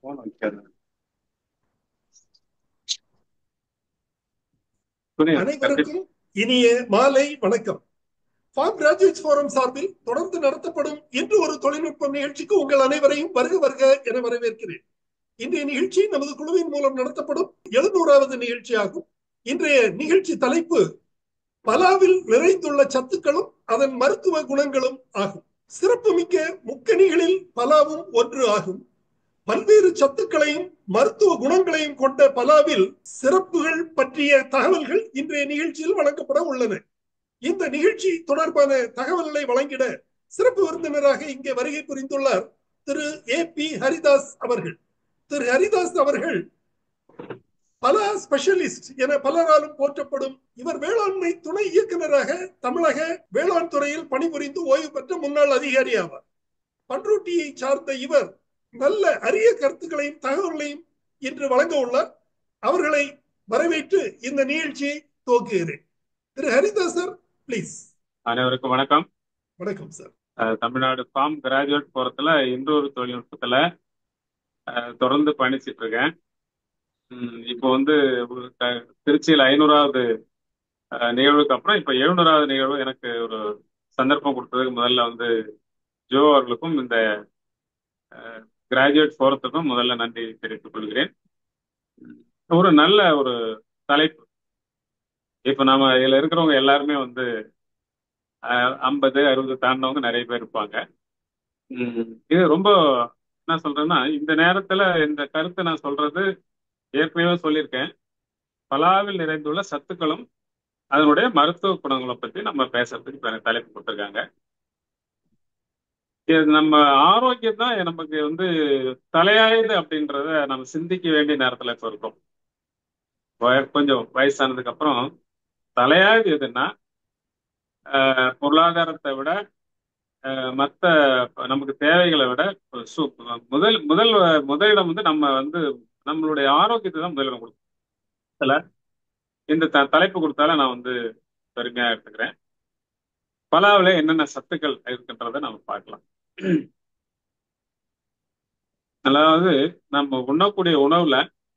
Phone வைக்காத புரியுது அனைவருக்கும் இனிய மாலை வணக்கம் ஃபார்ம் கிராஜுவேட்ஸ் ஃபோரம் சார்பில் தொடர்ந்து நடத்தப்படும் இன்று ஒரு தொழில்நுட்பம் நிகழ்ச்சிக்கு உங்கள் அனைவரையும் வருக வருக என வரவேற்கிறேன் இன்றைய நிகழ்ச்சி நமது குழுவின் மூலம் நடத்தப்படும் எழுநூறாவது நிகழ்ச்சியாகும் இன்றைய நிகழ்ச்சி தலைப்பு பலாவில் நிறைந்துள்ள சத்துக்களும் அதன் மருத்துவ குணங்களும் ஆகும் சிறப்புமிக்க முக்கணிகளில் பலாவும் ஒன்று ஆகும் பல்வேறு சத்துக்களையும் மருத்துவ குணங்களையும் கொண்ட பலாவில் சிறப்புகள் பற்றிய தகவல்கள் இன்றைய நிகழ்ச்சியில் வழங்கப்பட உள்ளன இந்த நிகழ்ச்சி தொடர்பான தகவல்களை வழங்கிட சிறப்பு விருந்தினராக இங்கே வருகை புரிந்துள்ளார் திரு ஏ பி ஹரிதாஸ் அவர்கள் திரு ஹரிதாஸ் அவர்கள் பல ஸ்பெஷலிஸ்ட் என பலராலும் போற்றப்படும் இவர் வேளாண்மை துணை இயக்குநராக தமிழக வேளாண் துறையில் பணிபுரிந்து ஓய்வு பெற்ற முன்னாள் அதிகாரி ஆவார் பன்ருட்டியை சார்ந்த இவர் நல்ல அரிய கருத்துக்களையும் தகவல்களையும் இன்று வழங்க உள்ளார் அவர்களை வரவேற்று இந்த நிகழ்ச்சியை துவக்குகிறேன் திரு ஹரிதாஸ் சார் பிளீஸ் அனைவருக்கும் வணக்கம் வணக்கம் சார் அஹ், தமிழ்நாடு ஃபார்ம் கிராஜுவேட் போறதுல இன்னொரு தொழில்நுட்பத்துல அஹ், தொடர்ந்து பயணிச்சிட்டு இருக்கேன் உம், இப்போ வந்து ஒரு க- திருச்சியில் ஐநூறாவது அஹ், நிகழ்வுக்கு அப்புறம் இப்போ எழுநூறாவது நிகழ்வு எனக்கு ஒரு சந்தர்ப்பம் கொடுத்ததுக்கு முதல்ல வந்து ஜோ அவர்களுக்கும் இந்த கிராஜுவேட் போறதுக்கும் முதல்ல நன்றி தெரிவித்துக் கொள்கிறேன் ஒரு நல்ல ஒரு தலைப்பு இப்போ நம்ம இதுல இருக்கிறவங்க எல்லாருமே வந்து ஐம்பது அறுபது தாண்டினவங்க நிறைய பேர் இருப்பாங்க உம், இது ரொம்ப என்ன சொல்றேன்னா இந்த நேரத்துல இந்த கருத்தை நான் சொல்றது ஏற்கனவே சொல்லியிருக்கேன் பலாவில் நிறைந்துள்ள சத்துக்களும் அதனுடைய மருத்துவ குணங்களை பத்தி நம்ம பேசுறதுக்கு இப்ப எனக்கு தலைப்பு கொடுத்துருக்காங்க இது நம்ம ஆரோக்கியம் தான் நமக்கு வந்து தலையாயுது அப்படின்றத நம்ம சிந்திக்க வேண்டிய நேரத்துல இப்ப இருக்கோம் வய- கொஞ்சம் வயசானதுக்கு அப்புறம் தலையாயுது எதுன்னா அஹ், பொருளாதாரத்தை விட அஹ், மத்த நமக்கு தேவைகளை விட சு- முதல் முதல் முதலிடம் வந்து நம்ம வந்து நம்மளுடைய ஆரோக்கியத்தை தான் முதலிடம் கொடுக்கணும் இதுல இந்த த- தலைப்பு கொடுத்தால நான் வந்து பெருமையா எடுத்துக்கிறேன் பலாவில் என்னென்ன சத்துக்கள் இருக்குன்றதை நம்ம பார்க்கலாம் அதாவது நம்ம உண்ணக்கூடிய உணவுல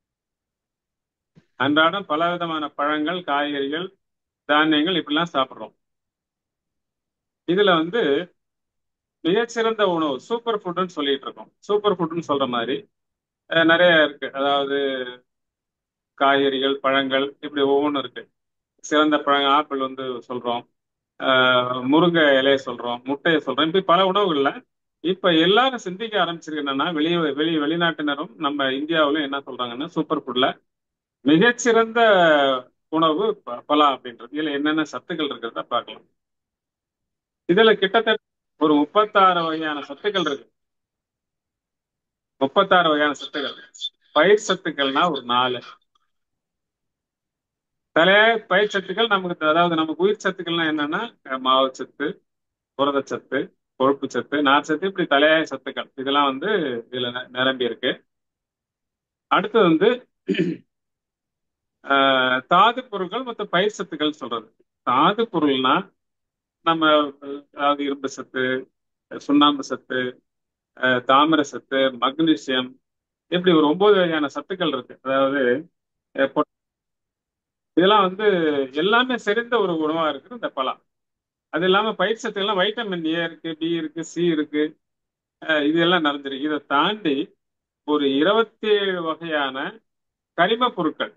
அன்றாடம் பல விதமான பழங்கள் காய்கறிகள் தானியங்கள் இப்படிலாம் சாப்பிட்றோம் இதுல வந்து மிகச்சிறந்த உணவு சூப்பர் ஃபுட்னு சொல்லிட்டு இருக்கோம் சூப்பர் ஃபுட்னு சொல்ற மாதிரி அஹ், நிறைய இருக்கு அதாவது காய்கறிகள் பழங்கள் இப்படி ஒவ்வொன்றும் இருக்கு சிறந்த பழங்கள் ஆப்பிள் வந்து சொல்றோம் ஆஹ் முருங்கை இலையை சொல்றோம் முட்டையை சொல்றோம் இப்படி பல உணவுகள்ல இப்ப எல்லாரும் சிந்திக்க ஆரம்பிச்சிருக்கு என்னன்னா வெளிய வெளி வெளிநாட்டினரும் நம்ம இந்தியாவிலும் என்ன சொல்றாங்கன்னா சூப்பர் ஃபுட்ல மிகச்சிறந்த உணவு ப- பலா அப்படின்றது இதுல என்னென்ன சத்துக்கள் இருக்கிறத பார்க்கலாம் இதுல கிட்டத்தட்ட ஒரு முப்பத்தாறு வகையான சத்துக்கள் இருக்கு முப்பத்தாறு வகையான சத்துக்கள் பயிர் சத்துக்கள்னா ஒரு நாலு தலைய பயிர் சத்துக்கள் நமக்கு அதாவது நமக்கு உயிர் சத்துக்கள்னா என்னன்னா அஹ் மாவுச்சத்து புரதச்சத்து கொழுப்பு சத்து நார்ச்சத்து இப்படி தலையாய சத்துக்கள் இதெல்லாம் வந்து இதுல நி- நிரம்பி இருக்கு அடுத்தது வந்து ஆஹ், தாது பொருட்கள் மற்றும் பயிர் சத்துக்கள் சொல்றது தாது பொருள்னா நம்ம அஹ், அதாவது இரும்பு சத்து சுண்ணாம்பு சத்து அஹ், தாமிர சத்து மக்னீசியம் இப்படி ஒரு ஒன்பது வகையான சத்துக்கள் இருக்கு அதாவது அஹ், பொ- இதெல்லாம் வந்து எல்லாமே செறிந்த ஒரு உணவா இருக்குது இந்த பலா அது இல்லாம பயிர் சத்துக்கள்லாம் வைட்டமின் ஏ இருக்கு பி இருக்கு சி இருக்கு அஹ், இது எல்லாம் நிறைஞ்சிருக்கு இதை தாண்டி ஒரு இருபத்தி ஏழு வகையான கரிம பொருட்கள்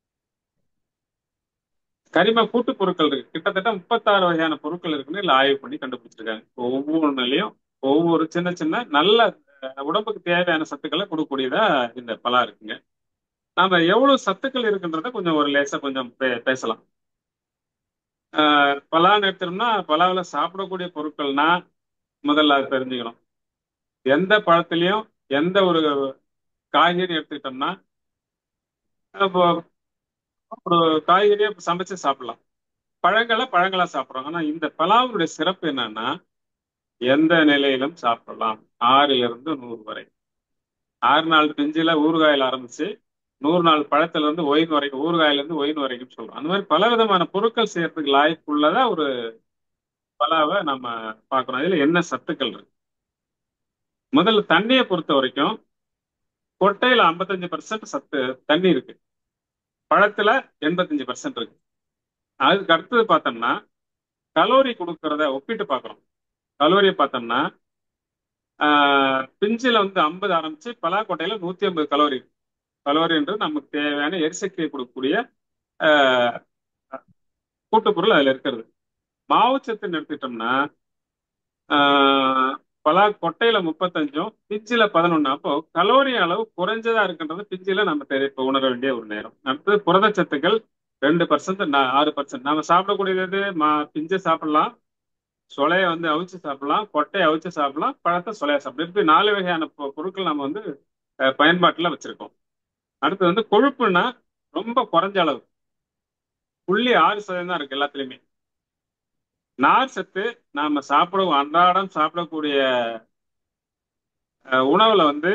கரிம கூட்டு பொருட்கள் இருக்கு கிட்டத்தட்ட முப்பத்தாறு வகையான பொருட்கள் இருக்குன்னு இதுல ஆய்வு பண்ணி கண்டுபிடிச்சிருக்காங்க ஒவ்வொன்றுலயும் ஒவ்வொரு சின்ன சின்ன நல்ல அஹ், உடம்புக்கு தேவையான சத்துக்களை கொடுக்கக்கூடியதா இந்த பலா இருக்குங்க நாம எவ்வளவு சத்துக்கள் இருக்குன்றத கொஞ்சம் ஒரு லேசா கொஞ்சம் பே- பேசலாம் அஹ், பலான்னு எடுத்தோம்னா பலாவில் சாப்பிடக்கூடிய பொருட்கள்னா முதல்ல அது தெரிஞ்சுக்கணும் எந்த பழத்துலயும் எந்த ஒரு காய்கறி எடுத்துக்கிட்டோம்னா இப்போ ஒரு காய்கறியை சமைச்சு சாப்பிடலாம் பழங்களை பழங்களா சாப்பிடுறோம் ஆனா இந்த பலாவுடைய சிறப்பு என்னன்னா எந்த நிலையிலும் சாப்பிடலாம் ஆறுல இருந்து நூறு வரை ஆறு நாள் பிஞ்சில ஊறுகாயில் ஆரம்பிச்சு நூறு நாள் பழத்துல இருந்து ஒயின் வரைக்கும் ஊறுகாயில இருந்து ஒயின் வரைக்கும் சொல்றோம் அந்த மாதிரி பல விதமான பொருட்கள் செய்யறதுக்கு லாய்க்குள்ளதா ஒரு பலாவை நம்ம பார்க்கறோம் இதுல என்ன சத்துக்கள் இருக்கு முதல்ல தண்ணியை பொறுத்த வரைக்கும் கொட்டையில ஐம்பத்தஞ்சு பர்சன்ட் சத்து தண்ணி இருக்கு பழத்துல எண்பத்தஞ்சு பர்சன்ட் இருக்கு அதுக்கு அடுத்தது பார்த்தோம்னா கலோரி கொடுக்கறத ஒப்பிட்டு பார்க்குறோம் கலோரியை பார்த்தோம்னா ஆஹ், பிஞ்சில வந்து ஐம்பது ஆரம்பிச்சு பலாக்கொட்டையில நூத்தி ஐம்பது கலோரி கலோரின்றது நமக்கு தேவையான எரிசக்தியை கொடுக்கக்கூடிய ஆஹ், கூட்டுப்பொருள் அதுல இருக்கிறது மாவுச்சத்துன்னு எடுத்துக்கிட்டோம்னா ஆஹ், பலா கொட்டையில முப்பத்தஞ்சும் பிஞ்சில பதினொன்னு அப்போ கலோரி அளவு குறைஞ்சதா இருக்குன்றது பிஞ்சில நம்ம தெரிய இப்ப உணர வேண்டிய ஒரு நேரம் அடுத்தது புரதச்சத்துக்கள் ரெண்டு பர்சன்ட் ஆறு பர்சன்ட் நம்ம சாப்பிடக்கூடியது எது? மா பிஞ்சை சாப்பிடலாம் சொலைய வந்து அவிச்சு சாப்பிடலாம் கொட்டையை அவிச்சு சாப்பிடலாம் பழத்தை சொலைய சாப்பிடலாம் இப்படி நாலு வகையான பொ- பொருட்கள் நம்ம வந்து அஹ், பயன்பாட்டுல வச்சிருக்கோம் அடுத்து வந்து கொழுப்புனா ரொம்ப குறைஞ்ச அளவு புள்ளி ஆறு சதவீதம் தான் இருக்கு எல்லாத்துலயுமே நார் சத்து நாம சாப்பிட அன்றாடம் சாப்பிடக்கூடிய அஹ், உணவுல வந்து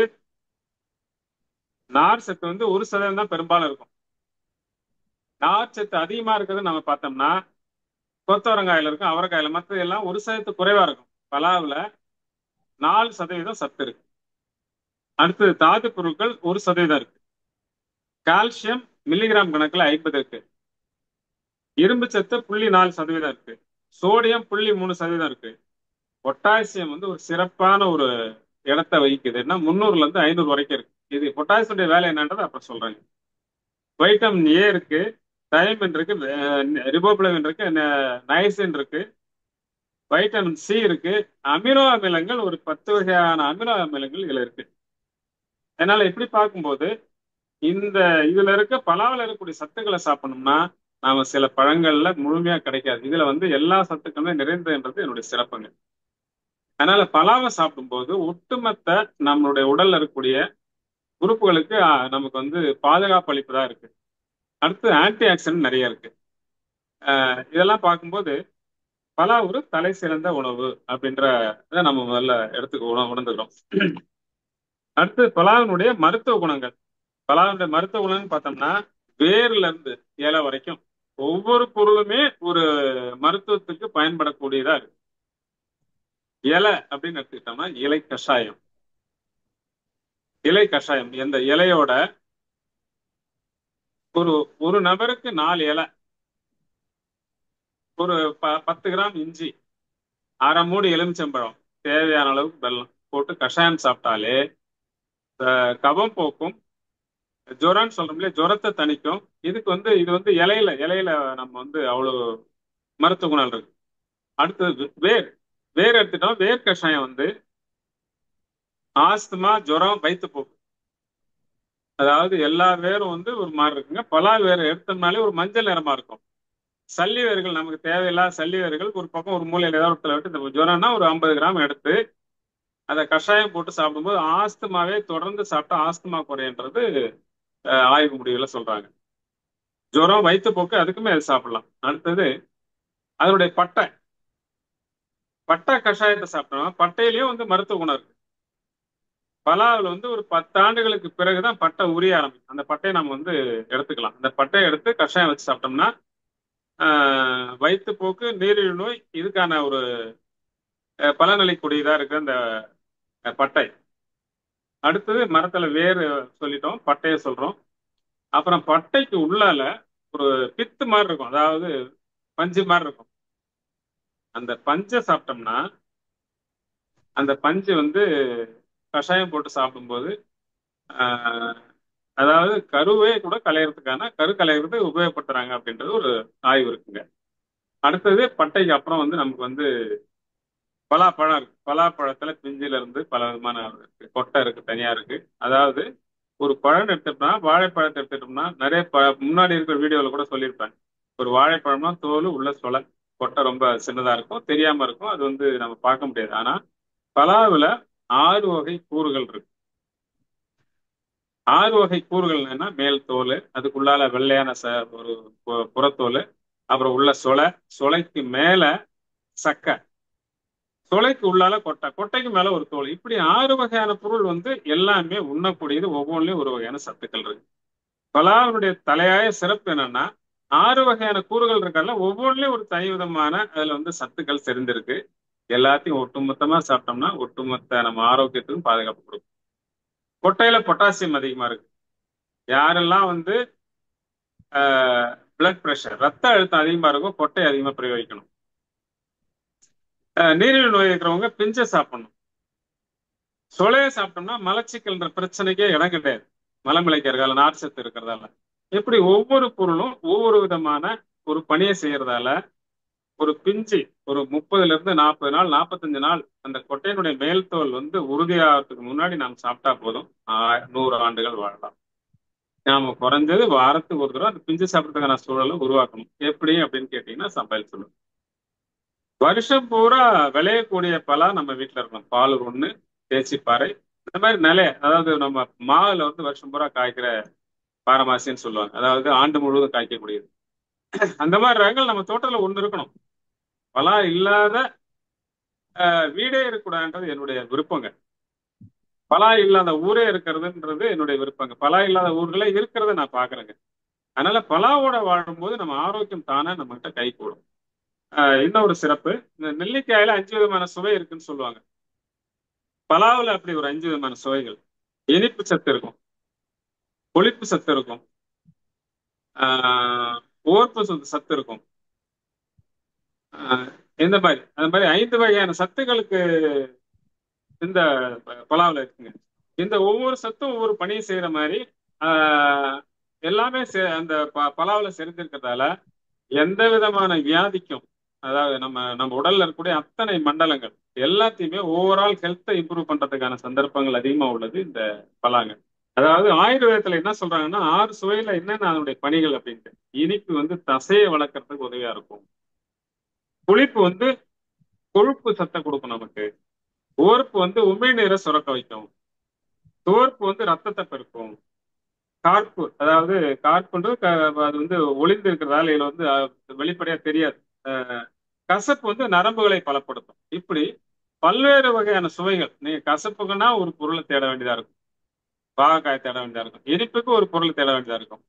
நார் சத்து வந்து ஒரு சதவீதம் தான் பெரும்பாலும் இருக்கும் நார் சத்து அதிகமா இருக்கிறது நம்ம பார்த்தோம்னா கொத்தவரங்காயில இருக்கும் அவரைக்காயில மற்றது எல்லாம் ஒரு சதவீதத்து குறைவா இருக்கும் பலாவுல நாலு சதவீதம் சத்து இருக்கு அடுத்தது தாது பொருட்கள் ஒரு சதவீதம் இருக்கு கால்சியம் மில்லிகிராம் கணக்குல ஐம்பது இருக்கு இரும்பு சத்து புள்ளி நாலு சதவீதம் இருக்கு சோடியம் புள்ளி மூணு சதவீதம் இருக்கு பொட்டாசியம் வந்து ஒரு சிறப்பான ஒரு இடத்தை வகிக்குது என்ன முந்நூறுல இருந்து ஐநூறு வரைக்கும் இருக்கு இது பொட்டாசியமுடைய வேலை என்னன்றது அப்புறம் சொல்றேங்க வைட்டமின் ஏ இருக்கு தைமின் இருக்கு ரிபோப்ளவின் இருக்கு நைசின் இருக்கு வைட்டமின் சி இருக்கு அமினோ அமிலங்கள் ஒரு பத்து வகையான அமினோ அமிலங்கள் இதுல இருக்கு அதனால இப்படி பார்க்கும்போது இந்த இதுல இருக்க பலாவில் இருக்கக்கூடிய சத்துக்களை சாப்பிடணும்னா நாம சில பழங்கள்ல முழுமையா கிடைக்காது இதுல வந்து எல்லா சத்துக்களுமே நிறைந்ததுன்றது என்னுடைய சிறப்புங்க அதனால பலாவை சாப்பிடும்போது ஒட்டுமொத்த நம்மளுடைய உடல்ல இருக்கக்கூடிய உறுப்புகளுக்கு ஆஹ், நமக்கு வந்து பாதுகாப்பு அளிப்பதா இருக்கு அடுத்து ஆன்டி ஆக்சிடென்ட் நிறைய இருக்கு ஆஹ், இதெல்லாம் பார்க்கும்போது பலா ஒரு தலை சிறந்த உணவு அப்படின்ற இதை நம்ம முதல்ல எடுத்துக்க உண உணர்ந்துக்கிறோம் அடுத்து பலாவினுடைய மருத்துவ குணங்கள் பலாவினுடைய மருத்துவ குணம்னு பார்த்தோம்னா வேர்ல இருந்து இலை வரைக்கும் ஒவ்வொரு பொருளுமே ஒரு மருத்துவத்துக்கு பயன்படக்கூடியதா இருக்கு இலை அப்படின்னு எடுத்துக்கிட்டோம்னா இலை கஷாயம் இலை கஷாயம் இந்த இலையோட ஒரு ஒரு நபருக்கு நாலு இலை ஒரு ப பத்து கிராம் இஞ்சி அரை மூடி எலுமிச்சம்பழம் தேவையான அளவுக்கு வெல்லம் போட்டு கஷாயம் சாப்பிட்டாலே அஹ், கபம் போக்கும் ஜுரம்னு சொல்றோம் இல்லையா ஜுரத்தை தணிக்கும் இதுக்கு வந்து இது வந்து இலையில இலையில நம்ம வந்து அவ்வளவு மருத்துவ குணம் இருக்கு அடுத்தது வேர் வேர் எடுத்துட்டோம் வேர் கஷாயம் வந்து ஆஸ்துமா ஜுரம் வயிற்றுப்போக்கு அதாவது எல்லா வேரும் வந்து ஒரு மாதிரி இருக்குங்க பலா வேர் எடுத்தோம்னாலே ஒரு மஞ்சள் நிறமா இருக்கும் சல்லி வேர்கள் நமக்கு தேவையில்லாத சல்லி வேர்கள் ஒரு பக்கம் ஒரு மூலையில ஏதாவது ஒருத்தர விட்டு இந்த ஜுரம்னா ஒரு ஐம்பது கிராம் எடுத்து அதை கஷாயம் போட்டு சாப்பிடும்போது ஆஸ்துமாவே தொடர்ந்து சாப்பிட்டா ஆஸ்துமா குறையன்றது அஹ், ஆய்வு முடிவுல சொல்றாங்க ஜுரம் வயிற்றுப்போக்கு அதுக்குமே அது சாப்பிடலாம் அடுத்தது அதனுடைய பட்டை பட்டை கஷாயத்தை சாப்பிட்டோம்னா பட்டையிலயும் வந்து மருத்துவ குணம் இருக்கு பலாவில் வந்து ஒரு பத்து ஆண்டுகளுக்கு பிறகுதான் பட்டை உரிய ஆரம்பிக்கும் அந்த பட்டையை நம்ம வந்து எடுத்துக்கலாம் அந்த பட்டையை எடுத்து கஷாயம் வச்சு சாப்பிட்டோம்னா ஆஹ், வயிற்றுப்போக்கு நீரிழிவு நோய் இதுக்கான ஒரு அஹ், பலனளிக்கூடியதா இருக்கு அந்த அஹ், பட்டை அடுத்தது மரத்துல வேறு சொல்லிட்டோம் பட்டையை சொல்றோம் அப்புறம் பட்டைக்கு உள்ளால ஒரு பித்து மாதிரி இருக்கும் அதாவது பஞ்சு மாதிரி இருக்கும் அந்த பஞ்சை சாப்பிட்டோம்னா அந்த பஞ்சு வந்து கஷாயம் போட்டு சாப்பிடும்போது ஆஹ், அதாவது கருவே கூட கலையறதுக்கான கரு கலையறது உபயோகப்படுத்துறாங்க அப்படின்றது ஒரு ஆய்வு இருக்குங்க அடுத்தது பட்டைக்கு அப்புறம் வந்து நமக்கு வந்து பலாப்பழம் இருக்கு பலாப்பழத்துல பிஞ்சில இருந்து பல விதமான இருக்கு கொட்டை இருக்கு தனியா இருக்கு அதாவது ஒரு பழம் எடுத்துட்டோம்னா வாழைப்பழத்தை எடுத்துட்டோம்னா நிறைய ப முன்னாடி இருக்கிற வீடியோல கூட சொல்லியிருப்பேன் ஒரு வாழைப்பழம்னா தோல் உள்ள சொலை கொட்டை ரொம்ப சின்னதா இருக்கும் தெரியாம இருக்கும் அது வந்து நம்ம பார்க்க முடியாது ஆனா பலாவுல ஆறு வகை கூறுகள் இருக்கு ஆறு வகை கூறுகள் என்னன்னா மேல் தோல் அதுக்குள்ளால வெள்ளையான ச ஒரு பு- புறத்தோல் அப்புறம் உள்ள சொலை சொலைக்கு மேல சக்கை சொலைக்கு உள்ளால கொட்டை கொட்டைக்கு மேல ஒரு தோல் இப்படி ஆறு வகையான பொருள் வந்து எல்லாமே உண்ணக்கூடியது ஒவ்வொன்றிலும் ஒரு வகையான சத்துக்கள் இருக்கு பலாவுடைய தலையாய சிறப்பு என்னன்னா ஆறு வகையான கூறுகள் இருக்கறதுல ஒவ்வொன்றிலும் ஒரு தனி விதமான அதுல வந்து சத்துக்கள் செறிந்திருக்கு எல்லாத்தையும் ஒட்டுமொத்தமா சாப்பிட்டோம்னா ஒட்டுமொத்த நம்ம ஆரோக்கியத்துக்கும் பாதுகாப்பு கொடுக்கும் கொட்டையில பொட்டாசியம் அதிகமா இருக்கு யாரெல்லாம் வந்து பிளட் ப்ரெஷர் ரத்த அழுத்தம் அதிகமா இருக்கும் கொட்டை அதிகமா பிரயோகிக்கணும் அஹ் நீரிழிவு நோய் இருக்கிறவங்க பிஞ்சை சாப்பிடணும் சொலைய சாப்பிட்டோம்னா மலச்சிக்கல்ன்ற பிரச்சனைக்கே இடம் கிடையாது மலமிளைக்க இருக்கால நார் சத்து இருக்கிறதால இப்படி ஒவ்வொரு பொருளும் ஒவ்வொரு விதமான ஒரு பணியை செய்யறதால ஒரு பிஞ்சு ஒரு முப்பதுல இருந்து நாற்பது நாள் நாற்பத்தஞ்சு நாள் அந்த கொட்டையினுடைய மேல் தோல் வந்து உறுதியாகிறதுக்கு முன்னாடி நாம் சாப்பிட்டா போதும் ஆ- நூறு ஆண்டுகள் வாழலாம் நாம குறைஞ்சது வாரத்துக்கு ஒரு தடவை அந்த பிஞ்சு சாப்பிட்றதுக்கான சூழலை உருவாக்கணும் எப்படி அப்படின்னு கேட்டீங்கன்னா சமையல் சொல்லுங்க வருஷம் பூரா விளையக்கூடிய பலா நம்ம வீட்டுல இருக்கணும் பாலூர் ஒண்ணு தேச்சிப்பாறை இந்த மாதிரி நிலை அதாவது நம்ம மாவுல வந்து வருஷம் பூரா காய்க்கிற பாரமாசின்னு சொல்லுவாங்க அதாவது ஆண்டு முழுவதும் காய்க்கக்கூடியது அந்த மாதிரி ரகங்கள் நம்ம தோட்டத்துல ஒண்ணு இருக்கணும் பலா இல்லாத அஹ், வீடே இருக்கக்கூடாதுன்றது என்னுடைய விருப்பங்க பலா இல்லாத ஊரே இருக்கிறதுன்றது என்னுடைய விருப்பங்க பலா இல்லாத ஊர்களே இருக்கிறத நான் பாக்குறேங்க அதனால பலாவோட வாழும்போது நம்ம ஆரோக்கியம் தானே நம்ம கிட்ட கை கூடும் ஆஹ் இன்னொரு சிறப்பு இந்த நெல்லிக்காயில அஞ்சு விதமான சுவை இருக்குன்னு சொல்லுவாங்க பலாவுல அப்படி ஒரு அஞ்சு விதமான சுவைகள் இனிப்பு சத்து இருக்கும் புளிப்பு சத்து இருக்கும் ஆஹ் ஓர்ப்பு சத்து சத்து இருக்கும் ஆஹ் இந்த மாதிரி அந்த மாதிரி ஐந்து வகையான சத்துக்களுக்கு இந்த ப- பலாவுல இருக்குங்க இந்த ஒவ்வொரு சத்தும் ஒவ்வொரு பணியை செய்யற மாதிரி ஆஹ் எல்லாமே செ- அந்த ப- பலாவுல செறிந்திருக்கிறதால எந்த விதமான வியாதிக்கும் அதாவது நம்ம நம்ம உடல்ல இருக்கக்கூடிய அத்தனை மண்டலங்கள் எல்லாத்தையுமே ஓவரால் ஹெல்த்தை இம்ப்ரூவ் பண்றதுக்கான சந்தர்ப்பங்கள் அதிகமா உள்ளது இந்த பலாங்க அதாவது ஆயுர்வேதத்துல என்ன சொல்றாங்கன்னா ஆறு சுவையில என்னென்ன அதனுடைய பணிகள் அப்படின்ட்டு இனிப்பு வந்து தசையை வளர்க்கறதுக்கு உதவியா இருக்கும் புளிப்பு வந்து கொழுப்பு சத்தை கொடுக்கும் நமக்கு ஓர்ப்பு வந்து உமிழ்நீரை சுரக்க வைக்கும் தோற்பு வந்து ரத்தத்தை பெருக்கும் கார்ப்பு அதாவது கார்ப்புன்றது க- அது வந்து ஒளிந்து இருக்கிறதால இதுல வந்து அஹ், வெளிப்படையா தெரியாது அஹ், கசப்பு வந்து நரம்புகளை பலப்படுத்தும் இப்படி பல்வேறு வகையான சுவைகள் நீங்க கசப்புக்குன்னா ஒரு பொருளை தேட வேண்டியதா இருக்கும் பாகக்காய் தேட வேண்டியதா இருக்கும் இனிப்புக்கு ஒரு பொருள் தேட வேண்டியதா இருக்கும்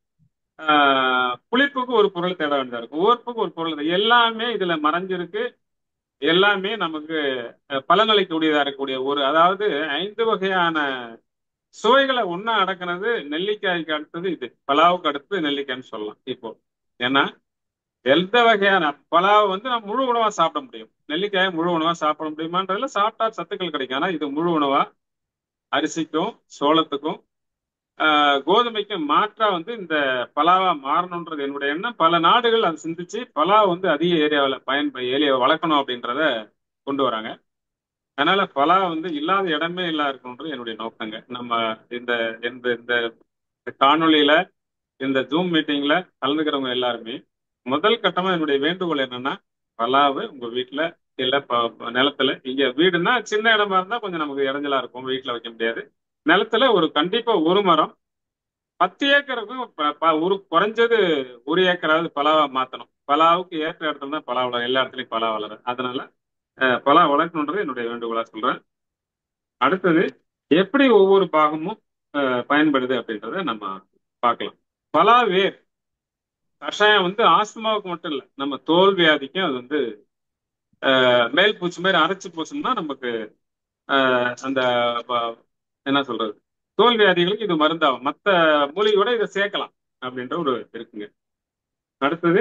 ஆஹ் புளிப்புக்கு ஒரு பொருள் தேட வேண்டியதா இருக்கும் ஓர்ப்புக்கு ஒரு பொருள் தே- எல்லாமே இதுல மறைஞ்சிருக்கு எல்லாமே நமக்கு அஹ், பலனளிக்கக்கூடியதா இருக்கக்கூடிய ஒரு அதாவது ஐந்து வகையான சுவைகளை ஒண்ணா அடக்குனது நெல்லிக்காய்க்கு அடுத்தது இது பலாவுக்கு அடுத்து நெல்லிக்காய்ன்னு சொல்லலாம் இப்போ ஏன்னா எந்த வகையான பலாவை வந்து நம்ம முழு உணவா சாப்பிட முடியும் நெல்லிக்காயை முழு உணவா சாப்பிட முடியுமான்றதுல சாப்பிட்டா சத்துக்கள் கிடைக்கும் ஆனா இது முழு உணவா அரிசிக்கும் சோளத்துக்கும் ஆஹ், கோதுமைக்கும் மாற்றா வந்து இந்த பலாவா மாறணுன்றது என்னுடைய எண்ணம் பல நாடுகள் அதை சிந்திச்சு பலா வந்து அதிக ஏரியாவில் பயன் ஏரியாவை வளர்க்கணும் அப்படின்றத கொண்டு வராங்க அதனால பலா வந்து இல்லாத இடமே இல்லா இருக்கணுன்றது என்னுடைய நோக்கங்க நம்ம இந்த இந்த இந்த காணொளியில இந்த ஜூம் மீட்டிங்ல கலந்துக்கிறவங்க எல்லாருமே முதல் கட்டமா என்னுடைய வேண்டுகோள் என்னன்னா பலாவு உங்க வீட்டுல இல்ல ப- ப- நிலத்துல இங்க வீடுனா சின்ன இடமா இருந்தா கொஞ்சம் நமக்கு இடைஞ்சலா இருக்கும் வீட்டுல வைக்க முடியாது நிலத்துல ஒரு கண்டிப்பா ஒரு மரம் பத்து ஏக்கருக்கும் ப- ப- ஒரு குறைஞ்சது ஒரு ஏக்கராவது பலாவா மாத்தணும் பலாவுக்கு ஏற்ற இடத்துல தான் பலா வளரும் எல்லா இடத்துலயும் பலா வளரும் அதனால அஹ், பலா வளர்க்கணுன்றது என்னுடைய வேண்டுகோளா சொல்றேன் அடுத்தது எப்படி ஒவ்வொரு பாகமும் அஹ், பயன்படுது அப்படின்றத நம்ம பார்க்கலாம் பலா வேர் கஷாயம் வந்து ஆஸ்துமாவுக்கு மட்டும் இல்லை நம்ம தோல் வியாதிக்கும் அது வந்து அஹ், மேல் பூச்சி மாதிரி அரைச்சு பூசணும்னா நமக்கு அஹ், அந்த ப- என்ன சொல்றது தோல் வியாதிகளுக்கு இது மருந்தாகும் மற்ற மூலிகையோட இதை சேர்க்கலாம் அப்படின்ற ஒரு இருக்குங்க அடுத்தது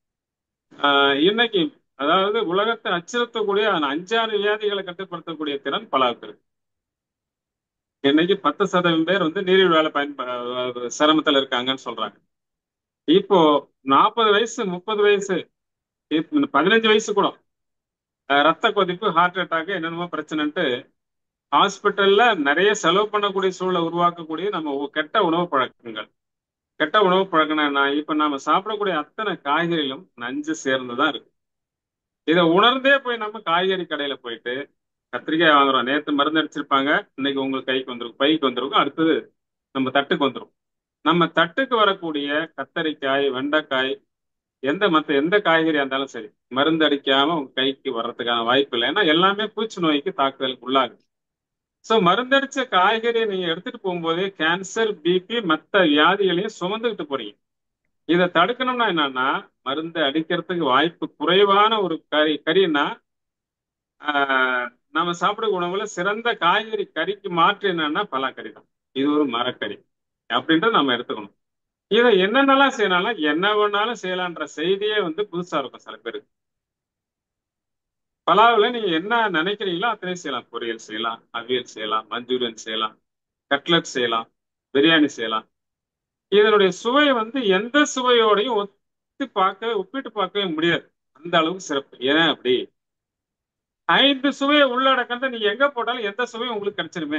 ஆஹ் இன்னைக்கு அதாவது உலகத்தை அச்சுறுத்தக்கூடிய அந்த அஞ்சாறு வியாதிகளை கட்டுப்படுத்தக்கூடிய திறன் பலாவுக்கு இருக்கு இன்னைக்கு பத்து சதவீதம் பேர் வந்து நீரிழிவு வேலை பயன்ப சிரமத்தில் இருக்காங்கன்னு சொல்றாங்க இப்போ நாற்பது வயசு முப்பது வயசு இப்ப பதினஞ்சு வயசு கூட அஹ் ரத்த கொதிப்பு ஹார்ட் அட்டாக் என்னென்னமோ பிரச்சனைன்ட்டு ஹாஸ்பிட்டல்ல நிறைய செலவு பண்ணக்கூடிய சூழலை உருவாக்கக்கூடிய நம்ம உ- கெட்ட உணவு பழக்கங்கள் கெட்ட உணவு பழக்கம்னா இப்ப நாம சாப்பிடக்கூடிய அத்தனை காய்கறிகளும் நஞ்சு சேர்ந்துதான் இருக்கு இதை உணர்ந்தே போய் நம்ம காய்கறி கடையில போயிட்டு கத்திரிக்காய் வாங்குறோம் நேத்து மருந்து அடிச்சிருப்பாங்க இன்னைக்கு உங்களுக்கு கைக்கு வந்துருக்கும் பைக்கு வந்துருக்கும் அடுத்தது நம்ம தட்டுக்கு வந்துரும் நம்ம தட்டுக்கு வரக்கூடிய கத்தரிக்காய் வெண்டைக்காய் எந்த மத்த எந்த காய்கறியா இருந்தாலும் சரி மருந்து அடிக்காம உங்க கைக்கு வர்றதுக்கான வாய்ப்பு இல்லை ஏன்னா எல்லாமே பூச்சி நோய்க்கு தாக்குதலுக்கு உள்ளாகுது ஸோ மருந்தடிச்ச காய்கறியை நீங்க எடுத்துட்டு போகும்போதே கேன்சர் பிபி மற்ற வியாதிகளையும் சுமந்துக்கிட்டு போறீங்க இதை தடுக்கணும்னா என்னன்னா மருந்து அடிக்கிறதுக்கு வாய்ப்பு குறைவான ஒரு கறி கறின்னா ஆஹ், நம்ம சாப்பிட உணவுல சிறந்த காய்கறி கறிக்கு மாற்று என்னன்னா பலாக்கறி தான் இது ஒரு மரக்கறி அப்படின்ட்டு நம்ம எடுத்துக்கணும் இதை என்னென்னலாம் செய்யலாம் என்ன வேணாலும் செய்யலான்ற செய்தியே வந்து புதுசா இருக்கும் சில பேருக்கு பலாவில் நீங்க என்ன நினைக்கிறீங்களோ அத்தனையும் செய்யலாம் பொரியல் செய்யலாம் அவியல் செய்யலாம் மஞ்சூரியன் செய்யலாம் கட்லட் செய்யலாம் பிரியாணி செய்யலாம் இதனுடைய சுவை வந்து எந்த சுவையோடையும் ஒத்து பார்க்க ஒப்பிட்டு பார்க்கவே முடியாது அந்த அளவுக்கு சிறப்பு ஏன் அப்படி ஐந்து சுவையை உள்ளடக்கந்த நீங்க எங்க போட்டாலும் எந்த சுவையும் உங்களுக்கு கிடைச்சிருமே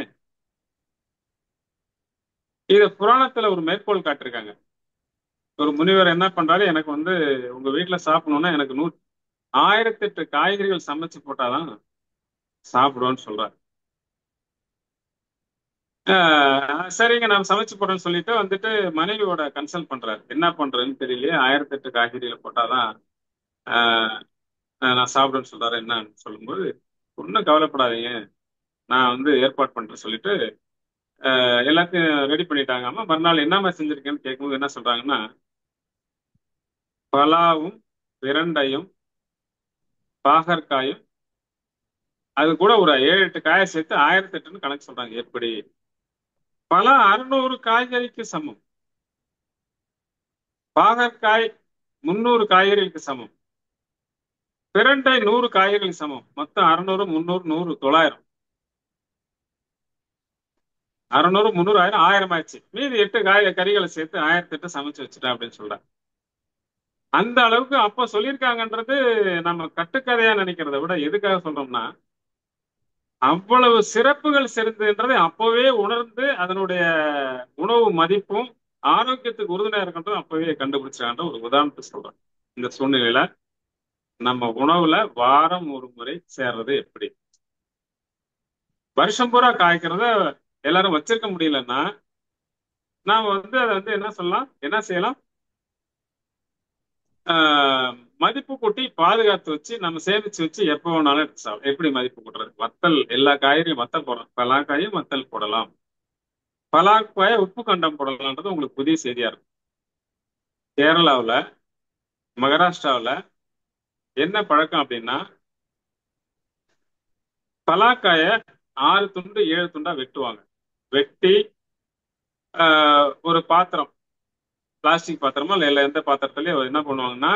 இத புராணத்துல ஒரு மேற்கோள் காட்டிருக்காங்க ஒரு முனிவர் என்ன பண்றாரு எனக்கு வந்து உங்க வீட்டுல சாப்பிடணும்னா எனக்கு நூ ஆயிரத்தி எட்டு காய்கறிகள் சமைச்சு போட்டாதான் சாப்பிடுவோன்னு சொல்றாரு ஆஹ் சரிங்க நான் சமைச்சு போடுறேன்னு சொல்லிட்டு வந்துட்டு மனைவியோட கன்சல்ட் பண்றாரு என்ன பண்றேன்னு தெரியலையே ஆயிரத்தி எட்டு காய்கறிகளை போட்டாதான் ஆஹ் நான் சாப்பிடுவேன்னு சொல்றாரு என்னன்னு சொல்லும்போது ஒன்றும் கவலைப்படாதீங்க நான் வந்து ஏற்பாடு பண்றேன் சொல்லிட்டு ஆஹ் எல்லாத்தையும் ரெடி பண்ணிட்டாங்க அம்மா மறுநாள் என்னம்மா செஞ்சிருக்கேன்னு கேட்கும்போது என்ன சொல்றாங்கன்னா பலாவும் பிரண்டையும் பாகற்காயும் அது கூட ஒரு ஏழு எட்டு காயை சேர்த்து ஆயிரத்தி எட்டுன்னு கணக்கு சொல்றாங்க எப்படி பல அறுநூறு காய்கறிக்கு சமம் பாகற்காய் முன்னூறு காய்கறிகளுக்கு சமம் பிரண்டை நூறு காய்கறிகளுக்கு சமம் மொத்தம் அறுநூறு முந்நூறு நூறு தொள்ளாயிரம் அறுநூறு முந்நூறு ஆயிரம் ஆயிரம் ஆயிடுச்சு மீதி எட்டு காய் கறிகளை சேர்த்து ஆயிரத்தி எட்டு சமைச்சு வச்சுட்டேன் அப்படின்னு சொல்றேன் அந்த அளவுக்கு அப்ப சொல்லியிருக்காங்கன்றது நம்ம கட்டுக்கதையா நினைக்கிறத விட எதுக்காக சொல்றோம்னா அவ்வளவு சிறப்புகள் செறிந்ததுன்றதை அப்பவே உணர்ந்து அதனுடைய உணவு மதிப்பும் ஆரோக்கியத்துக்கு உறுதுணையா இருக்கின்றது அப்பவே கண்டுபிடிச்சான்ற ஒரு உதாரணத்தை சொல்றேன் இந்த சூழ்நிலையில நம்ம உணவுல வாரம் ஒரு முறை சேர்றது எப்படி வருஷம் பூரா காய்க்கிறத எல்லாரும் வச்சிருக்க முடியலன்னா நாம வந்து அதை வந்து என்ன சொல்லலாம் என்ன செய்யலாம் மதிப்பு கூட்டி பாதுகாத்து வச்சு நம்ம சேமிச்சு வச்சு எப்போ வேணாலும் எடுத்து சாப்பிடலாம் எப்படி மதிப்பு கூட்டுறது வத்தல் எல்லா காய்கறியும் வத்தல் போடலாம் பலாக்காயும் வத்தல் போடலாம் பலாக்காய உப்பு கண்டம் போடலான்றது உங்களுக்கு புதிய செய்தியா இருக்கும் கேரளாவில் மகாராஷ்டிராவில் என்ன பழக்கம் அப்படின்னா பலாக்காய ஆறு துண்டு ஏழு துண்டா வெட்டுவாங்க வெட்டி ஒரு பாத்திரம் பிளாஸ்டிக் பாத்திரமா இல்லை எந்த பாத்திரத்துலயும் என்ன பண்ணுவாங்கன்னா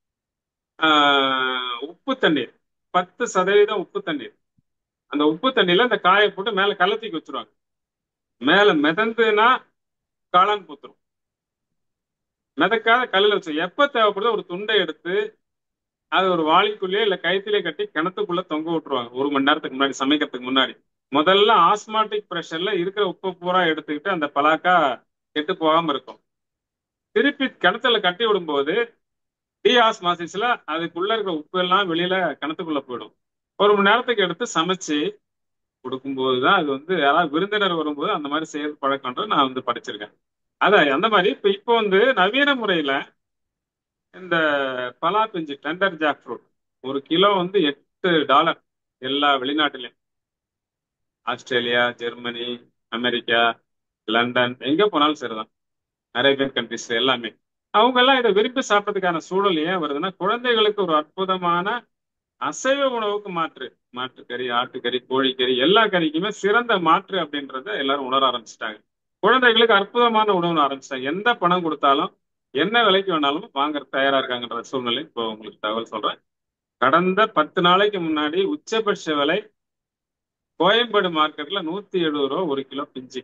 உப்பு தண்ணீர் பத்து சதவீதம் உப்பு தண்ணீர் அந்த உப்பு தண்ணியில அந்த காயை போட்டு மேல கள்ளத்துக்கு வச்சிருவாங்க மேல மிதந்துனா காளான் பூத்துரும் மிதக்காத கல்லில் வச்சு எப்ப தேவைப்படுதோ ஒரு துண்டை எடுத்து அது ஒரு வாளிக்குள்ளேயே இல்ல கயிற்றுலயே கட்டி கிணத்துக்குள்ள தொங்க விட்டுருவாங்க ஒரு மணி நேரத்துக்கு முன்னாடி சமைக்கிறதுக்கு முன்னாடி முதல்ல ஆஸ்மாட்டிக் ப்ரெஷர்ல இருக்கிற உப்பு பூரா எடுத்துக்கிட்டு அந்த பலாக்கா கெட்டு போகாம இருக்கும் திருப்பி கிணத்துல கட்டி விடும்போது டிஆஸ்மாசிஸ்ல அதுக்குள்ள இருக்கிற உப்பு எல்லாம் வெளியில கிணத்துக்குள்ள போயிடும் ஒரு மணி நேரத்துக்கு எடுத்து சமைச்சு கொடுக்கும்போது தான் அது வந்து யாராவது விருந்தினர் வரும்போது அந்த மாதிரி செய்யறது பழக்கம்ன்றது நான் வந்து படிச்சிருக்கேன் அதான் அந்த மாதிரி இப்போ இப்போ வந்து நவீன முறையில இந்த பலா பிஞ்சு டெண்டர் ஜாக் ஃப்ரூட் ஒரு கிலோ வந்து எட்டு டாலர் எல்லா வெளிநாட்டிலையும் ஆஸ்திரேலியா ஜெர்மனி அமெரிக்கா லண்டன் எங்க போனாலும் சரிதான் அரேபியன் கண்ட்ரிஸ் எல்லாமே அவங்க எல்லாம் இதை விரும்பி சாப்பிட்றதுக்கான சூழல் ஏன் வருதுன்னா குழந்தைகளுக்கு ஒரு அற்புதமான அசைவ உணவுக்கு மாற்று மாட்டுக்கறி ஆட்டுக்கறி கோழிக்கறி எல்லா கறிக்குமே சிறந்த மாற்று அப்படின்றத எல்லாரும் உணர ஆரம்பிச்சிட்டாங்க குழந்தைகளுக்கு அற்புதமான உணவுன்னு ஆரம்பிச்சிட்டாங்க எந்த பணம் கொடுத்தாலும் என்ன விலைக்கு வேணாலும் வாங்குற தயாரா இருக்காங்கன்ற சூழ்நிலை இப்போ உங்களுக்கு தகவல் சொல்றேன் கடந்த பத்து நாளைக்கு முன்னாடி உச்சபட்ச விலை கோயம்பேடு மார்க்கெட்ல நூத்தி எழுபது ரூபா ஒரு கிலோ பிஞ்சு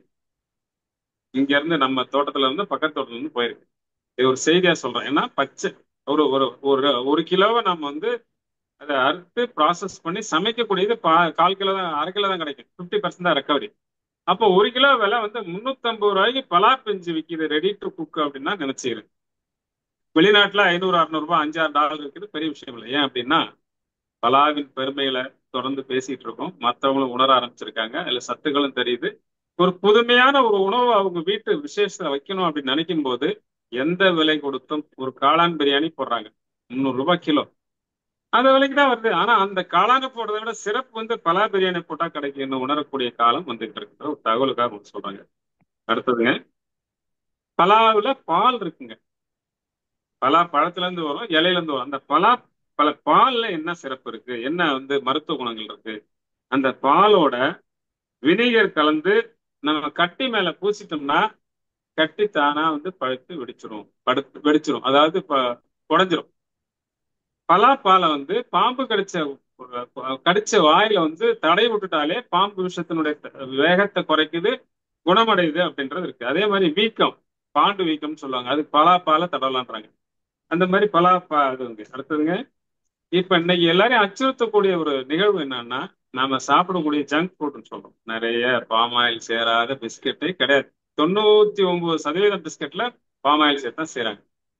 இங்க இருந்து நம்ம தோட்டத்துல இருந்து பக்கத்து தோட்டத்துல இருந்து போயிருக்கு இது ஒரு செய்தியா சொல்றேன் ஏன்னா பச்சை ஒரு ஒரு ஒரு ஒரு கிலோவை நம்ம வந்து அதை அறுத்து ப்ராசஸ் பண்ணி சமைக்கக்கூடியது பா கால் கிலோ தான் அரை கிலோ தான் கிடைக்கும் ஃபிஃப்டி பர்சன்ட் தான் ரெக்கவரி அப்போ ஒரு கிலோ விலை வந்து முந்நூற்றம்பது ரூபாய்க்கு பலா பிஞ்சு விற்கிது ரெடி டு குக் அப்படின்னா நினைச்சிக்கிறேன் வெளிநாட்டுல ஐநூறு அறுநூறுபா அஞ்சாறு டாலர் இருக்குது பெரிய விஷயம் இல்லை ஏன் அப்படின்னா பலாவின் பெருமைகளை தொடர்ந்து பேசிட்டு இருக்கோம் மற்றவங்களும் உணர ஆரம்பிச்சிருக்காங்க அதுல சத்துக்களும் தெரியுது ஒரு புதுமையான ஒரு உணவு அவங்க வீட்டு விசேஷத்தை வைக்கணும் அப்படின்னு நினைக்கும் போது எந்த விலை கொடுத்தும் ஒரு காளான் பிரியாணி போடுறாங்க முந்நூறு ரூபாய் கிலோ அந்த விலைக்கு தான் வருது ஆனா அந்த காளானை போடுறதை விட சிறப்பு வந்து பலா பிரியாணி போட்டா கிடைக்கும்னு உணரக்கூடிய காலம் வந்துகிட்டு இருக்கிற ஒரு தகவலுக்காக உங்களுக்கு சொல்றாங்க அடுத்ததுங்க பலாவில் பால் இருக்குங்க பலா பழத்துல இருந்து வரும் இலையில இருந்து வரும் அந்த பலா பல பால்ல என்ன சிறப்பு இருக்கு என்ன வந்து மருத்துவ குணங்கள் இருக்கு அந்த பாலோட வினிகர் கலந்து நம்ம கட்டி மேல பூசிட்டோம்னா கட்டி தானா வந்து பழுத்து வெடிச்சிரும் படுத்து வெடிச்சிரும் அதாவது இப்ப உடஞ்சிரும் பலாப்பாலை வந்து பாம்பு கடிச்ச கடிச்ச வாயில வந்து தடை விட்டுட்டாலே பாம்பு விஷத்தினுடைய வேகத்தை குறைக்குது குணமடையுது அப்படின்றது இருக்கு அதே மாதிரி வீக்கம் பாண்டு வீக்கம்னு சொல்லுவாங்க அது பலாப்பாலை தடவலான்றாங்க அந்த மாதிரி பலாப்பா அதுங்க அடுத்ததுங்க இப்ப இன்னைக்கு எல்லாரையும் அச்சுறுத்தக்கூடிய ஒரு நிகழ்வு என்னன்னா நாம சாப்பிடக்கூடிய ஜங்க் ஃபுட்னு சொல்றோம் நிறைய பாமாயில் சேராத பிஸ்கெட்டே கிடையாது தொண்ணூத்தி ஒன்பது சதவீதம் பிஸ்கெட்ல பாமாயில் சேர்த்து தான் செய்றாங்க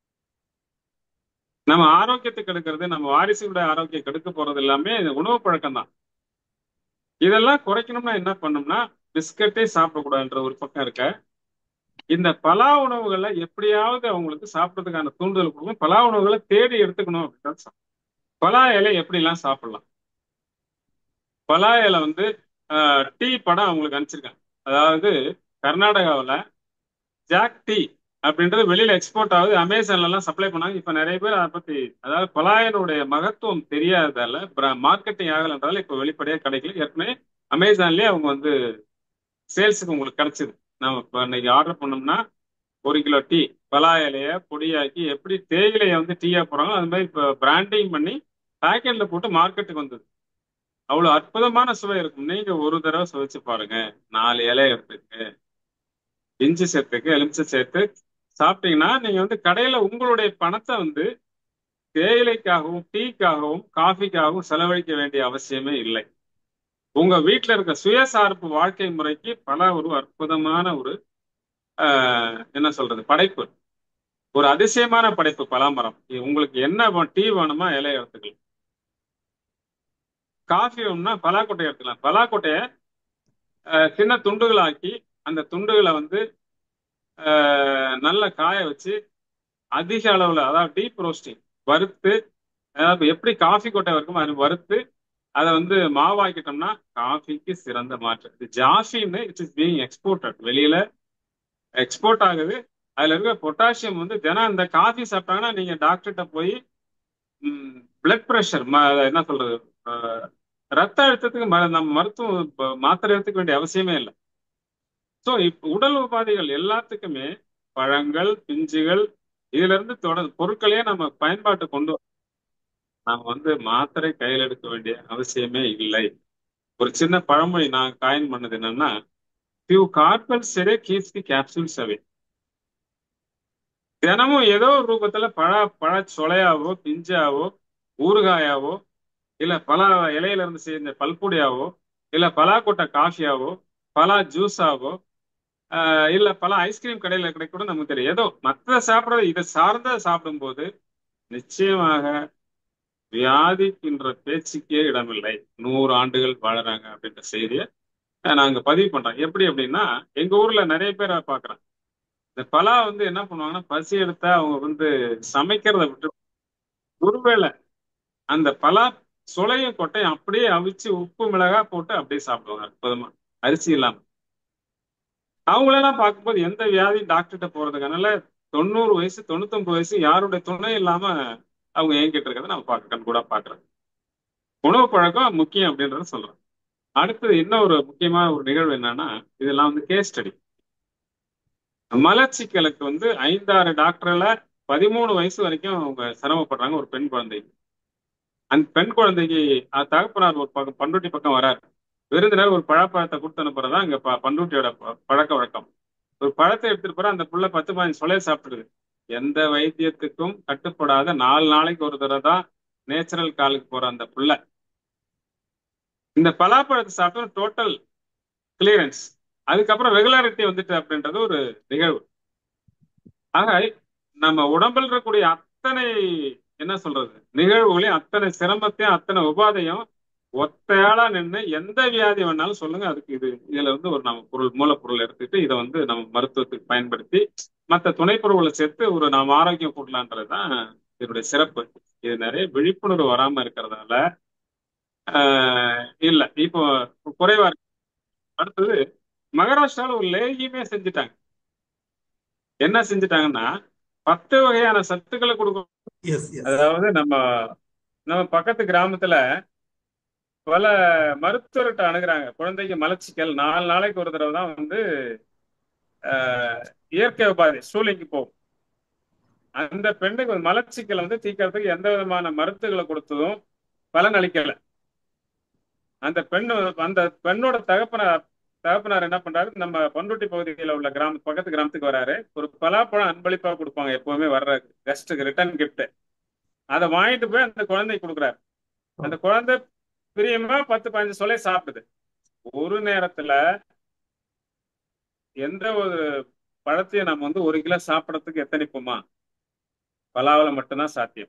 நம்ம ஆரோக்கியத்தை கெடுக்கிறது நம்ம வாரிசுடைய ஆரோக்கியம் கெடுக்க போறது எல்லாமே இந்த உணவு பழக்கம் தான் இதெல்லாம் குறைக்கணும்னா என்ன பண்ணணும்னா பிஸ்கட்டே சாப்பிடக்கூடாதுன்ற ஒரு பக்கம் இருக்க இந்த பலா உணவுகளை எப்படியாவது அவங்களுக்கு சாப்பிட்றதுக்கான தூண்டுதல் கொடுக்கும் பலா உணவுகளை தேடி எடுத்துக்கணும் அப்படின்றது சாப்பிடணும். பலா இலை எப்படிலாம் சாப்பிடலாம் பலா இலை வந்து ஆஹ், டீ படம் அவங்களுக்கு அனுப்பிச்சிருக்காங்க அதாவது கர்நாடகாவில் ஜாக் டீ அப்படின்றது வெளியில எக்ஸ்போர்ட் ஆகுது அமேசான்ல எல்லாம் சப்ளை பண்ணாங்க இப்ப நிறைய பேர் அதை பத்தி அதாவது பலாயனுடைய மகத்துவம் தெரியாததால மார்க்கெட்டிங் ஆகலன்றால இப்ப வெளிப்படையா கிடைக்கல ஏற்கனவே அமேசான்லயே அவங்க வந்து சேல்ஸுக்கு உங்களுக்கு கிடைச்சது நம்ம இப்ப இன்னைக்கு ஆர்டர் பண்ணோம்னா ஒரு கிலோ டீ பலா இலைய பொடியாக்கி எப்படி தேயிலையை வந்து டீயா போறாங்க அது மாதிரி இப்போ பிராண்டிங் பண்ணி பேக்கெட்ல போட்டு மார்க்கெட்டுக்கு வந்தது அவ்வளவு அற்புதமான சுவை இருக்கும் நீங்க ஒரு தடவை சுவைச்சு பாருங்க நாலு இலை எடுத்துக்கு இஞ்சி சேர்த்துக்கு எலுமிச்சை சேர்த்து சாப்பிட்டீங்கன்னா நீங்க வந்து கடையில உங்களுடைய பணத்தை வந்து தேயிலைக்காகவும் டீக்காகவும் காஃபிக்காகவும் செலவழிக்க வேண்டிய அவசியமே இல்லை உங்க வீட்டுல இருக்க சுயசார்பு வாழ்க்கை முறைக்கு பல ஒரு அற்புதமான ஒரு ஆஹ், என்ன சொல்றது படைப்பு ஒரு அதிசயமான படைப்பு பலாமரம் இது உங்களுக்கு என்ன வே- டீ வேணுமா இலைய எடுத்துக்கலாம் காஃபி வேணும்னா பலாக்கொட்டையை எடுத்துக்கலாம் பலாக்கொட்டையை ஆஹ், சின்ன துண்டுகளாக்கி அந்த துண்டுகளை வந்து ஆஹ், நல்லா காய வச்சு அதிக அளவுல அதாவது டீப் ரோஸ்டிங் வறுத்து அதாவது எப்படி காஃபி கொட்டை வரைக்கும் அது வறுத்து அதை வந்து மாவாக்கிட்டோம்னா காஃபிக்கு சிறந்த மாற்று இது ஜாஃபின்னு இட் இஸ் பீங் எக்ஸ்போர்ட்டட் வெளியில எக்ஸ்போர்ட் ஆகுது அதுல இருக்க பொட்டாசியம் வந்து தினம் இந்த காஃபி சாப்பிட்டாங்கன்னா நீங்க டாக்டர்கிட்ட போய் பிளட் ப்ரெஷர் என்ன சொல்றது அஹ், ரத்த அழுத்தத்துக்கு ம- நம்ம மருத்துவம் இப்ப மாத்திரை எடுத்துக்க வேண்டிய அவசியமே இல்லை ஸோ இப்போ உடல் உபாதைகள் எல்லாத்துக்குமே பழங்கள் பிஞ்சுகள் இதுல இருந்து தொடர் பொருட்களையே நம்ம பயன்பாட்டு கொண்டு வர- நாம வந்து மாத்திரை கையில் எடுக்க வேண்டிய அவசியமே இல்லை ஒரு சின்ன பழமொழி நான் காயின் பண்ணது என்னன்னா ஃபியூ கார்பல் செரே கீப்ஸ் தி கேப்சூல்ஸ் அவே தினமும் ஏதோ ஒரு ரூபத்துல பழ பழ சொலையாவோ பிஞ்சாவோ ஊறுகாயாவோ இல்ல பல இலையில இருந்து செஞ்ச பல்பொடியாவோ இல்ல பலாக்கொட்டை காஃபியாவோ பலா ஜூஸாவோ ஆஹ் இல்ல பல ஐஸ்கிரீம் கடையில கிடைக்கூட நமக்கு தெரியும் ஏதோ மற்ற சாப்பிடுறது இதை சார்ந்த சாப்பிடும்போது நிச்சயமாக வியாதிக்கின்ற பேச்சுக்கே இடமில்லை நூறு ஆண்டுகள் வாழறாங்க அப்படின்ற செய்தியை அஹ் நாங்க பதிவு பண்றோம் எப்படி அப்படின்னா எங்க ஊர்ல நிறைய பேர் பாக்குறேன் இந்த பலா வந்து என்ன பண்ணுவாங்கன்னா பசி எடுத்தா அவங்க வந்து சமைக்கிறத விட்டு ஒருவேளை அந்த பலா சுளையும் கொட்டையும் அப்படியே அவிச்சு உப்பு மிளகா போட்டு அப்படியே சாப்பிடுவாங்க அற்புதமா அரிசி இல்லாம அவங்களெல்லாம் பார்க்கும்போது எந்த வியாதி டாக்டர்கிட்ட போறதுக்கான தொண்ணூறு வயசு தொண்ணூத்தொன்பது வயசு யாருடைய துணை இல்லாம அவங்க ஏங்கிட்டு இருக்கிறத நம்ம பார்க்க கண் கூட பாக்குறோம் உணவு பழக்கம் முக்கியம் அப்படின்றத சொல்றேன் அடுத்தது இன்னொரு முக்கியமான ஒரு நிகழ்வு என்னன்னா இதெல்லாம் வந்து கேஸ் ஸ்டடி மலச்சிக்கலுக்கு வந்து ஐந்தாறு டாக்டர்ல பதிமூணு வயசு வரைக்கும் அவங்க சிரமப்படுறாங்க ஒரு பெண் குழந்தைக்கு அந்த பெண் குழந்தைக்கு அஹ், தகப்பனார் ஒரு பக்கம் பண்ருட்டி பக்கம் வராரு விருந்தினர் ஒரு பழப்பழத்தை கொடுத்து அனுப்புறதா இங்க ப- பண்ருட்டியோட ப- பழக்க வழக்கம் ஒரு பழத்தை எடுத்துட்டு போற அந்த புள்ள பத்து பதினஞ்சு சொலைய சாப்பிடுது எந்த வைத்தியத்துக்கும் கட்டுப்படாத நாலு நாளைக்கு ஒரு தடவை தான் நேச்சுரல் காலுக்கு போற அந்த புள்ள இந்த பலாப்பழத்தை சாப்பிட்டா டோட்டல் கிளியரன்ஸ் அதுக்கப்புறம் ரெகுலாரிட்டி வந்துட்டு அப்படின்றது ஒரு நிகழ்வு ஆக நம்ம உடம்பில் இருக்கக்கூடிய அத்தனை என்ன சொல்றது நிகழ்வுகளையும் அத்தனை சிரமத்தையும் அத்தனை உபாதையும் ஒத்தையாளா நின்று எந்த வியாதி வேணாலும் சொல்லுங்க அதுக்கு இது இதுல வந்து ஒரு நம்ம பொருள் மூலப்பொருள் எடுத்துட்டு இதை வந்து நம்ம மருத்துவத்துக்கு பயன்படுத்தி மற்ற துணை பொருள்களை சேர்த்து ஒரு நாம் ஆரோக்கியம் கூடலான்றது தான் இதனுடைய சிறப்பு இது நிறைய விழிப்புணர்வு வராம இருக்கிறதால ஆஹ் இல்ல இப்போ குறைவா இருக்கு அடுத்தது மகாராஷ்டிரால ஒரு லேகியமே செஞ்சுட்டாங்க என்ன செஞ்சுட்டாங்கன்னா பத்து வகையான சத்துக்களை கொடுக்கும் எஸ் எஸ் அதாவது நம்ம நம்ம பக்கத்து கிராமத்துல பல மருத்துவர்கிட்ட அணுகுறாங்க குழந்தைக்கு மலச்சிக்கல் நாலு நாளைக்கு ஒரு தடவை தான் வந்து ஆஹ், இயற்கை உபாதை ஸ்டூலிங்க்கு போகும் அந்த பெண்ணுக்கு ஒரு மலச்சிக்கலை வந்து தீர்க்கறதுக்கு எந்த விதமான மருந்துகளை கொடுத்ததும் பலன் அளிக்கல அந்த பெண் அந்த பெண்ணோட தகப்பனார் தகப்பனார் என்ன பண்றாரு நம்ம பண்ருட்டி பகுதியில் உள்ள கிராம பக்கத்து கிராமத்துக்கு வராரு ஒரு பலாப்பழம் அன்பளிப்பா கொடுப்பாங்க எப்பவுமே வர்ற கெஸ்ட்டுக்கு ரிட்டர்ன் கிஃப்ட் அதை வாங்கிட்டு போய் அந்த குழந்தைக்கு கொடுக்குறாரு அந்த குழந்தை பிரியமா பத்து பதினஞ்சு சொல்லை சாப்பிடுது ஒரு நேரத்துல எந்த ஒரு பழத்தையும் நம்ம வந்து ஒரு கிலோ சாப்பிடறதுக்கு எத்தனைப்போமா பலாவில மட்டும்தான் சாத்தியம்